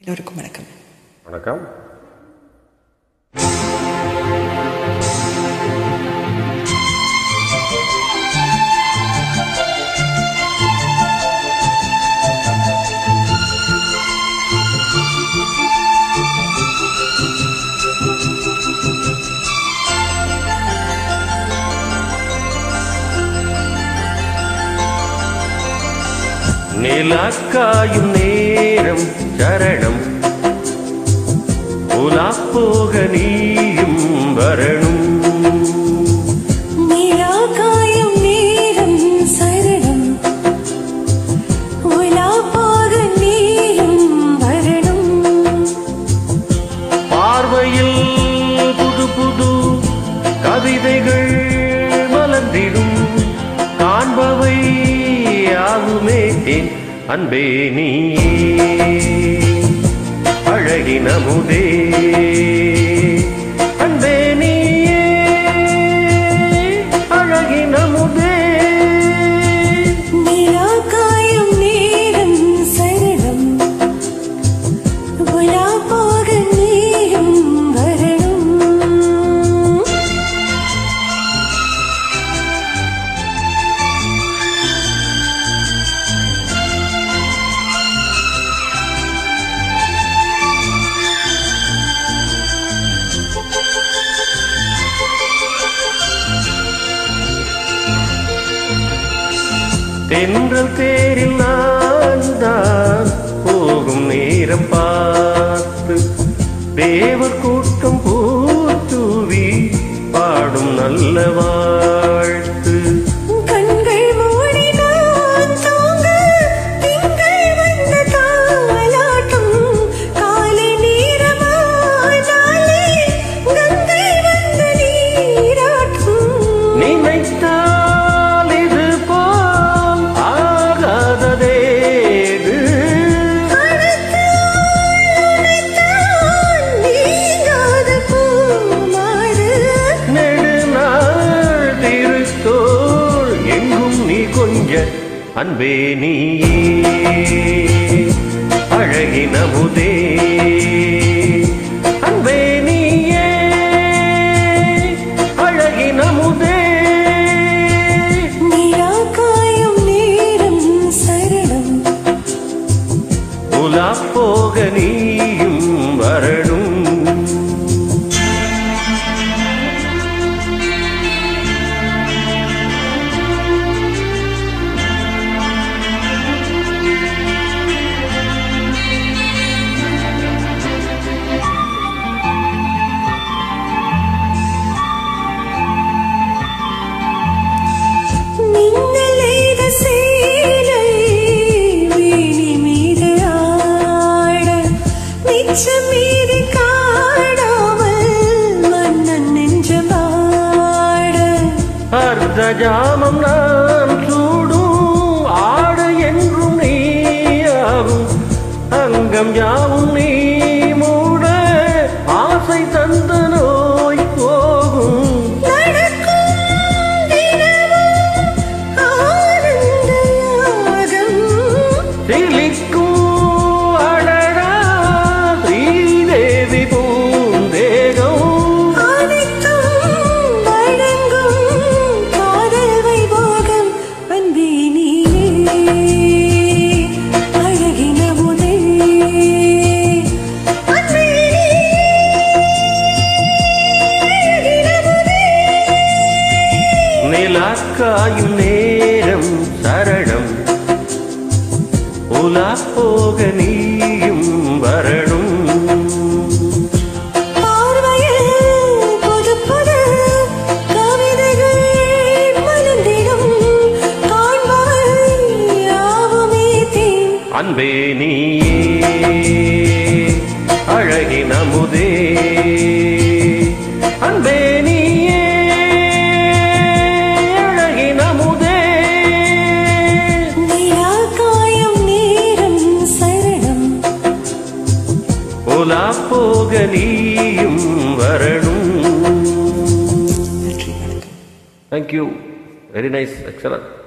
எல்லோருக்கும் வணக்கம் வணக்கம் நிலக்காயும் நேரம் சரணம் உலாப்போக நீயும் வரணும் நிலா காயும் நேரம் சரணம் உலாப்பாக நீயும் வரணும் பார்வையில் புது புது கவிதைகள் மலர்ந்திடும் காண்பவை யாவுமே என் அன்பே நீயே அழகின முதே அன்பே நீயே அழகின முதே நிலா காயும் நேரம் சரணம் உலாப்பாக நீயும் வரணும் தென்றல் தேரில் நான் தான் போகும் நேரம் பார்த்து தேவர் கூட்டம் பூத்தூவி பாடும் நல்ல வாழ்த்து கண்கள் மூடி நான் தூங்க திங்கள் வந்த தாலாட்டும் காலை நேரமானாலே கங்கை வந்த நீராட்டும் நினைத்தால் இது போல் ஆகாததேது நீங்காத பூமாறு நெடுநாள் திருத்தோள் எங்கும் நீ கொஞ்ச அன்பே நீயே அழகின முதே அன்பே நீயே அழகின முதே நிலா காயும் நேரம் சரணம் உலா போக நீயும் வரணும் மின்னலைத சேலை வீணி மீது ஆட மிச்சம் மீறி காணாமல் மன்னன் நெஞ்சமாட அர்த்த ஜாமம் நான் சூடும் ஆடு என்றும் நீயாகும் அங்கம் யாவும் நீ மூட ஆசை தந்த நோய் போகும் நடக்கும் தினமும் ஆனந்த யாகம் சிலிக்கும் அடடா ஸ்ரீதேவி பூந்தேகம் அனைத்தும் வழங்கும் காதல் வைபோகம் அன்பே நீயே அழகின முதே அன்பே நிலாக்காயும் நேரம் சரணம் உலா போக நீயும் வரணும் பார்வையில் புது புது கவிதைகள் மலர்ந்திடும் காண்பவை யாவுமே தேன் அன்பே நீயே அழகின முதே அன்பே நீயே அழகின முதே நிலா காயும் நேரம் சரணம் உலா போக நீயும் வரணும் நன்றி வணக்கம் தேங்க்யூ வெரி நைஸ் எக்ஸலன்ட்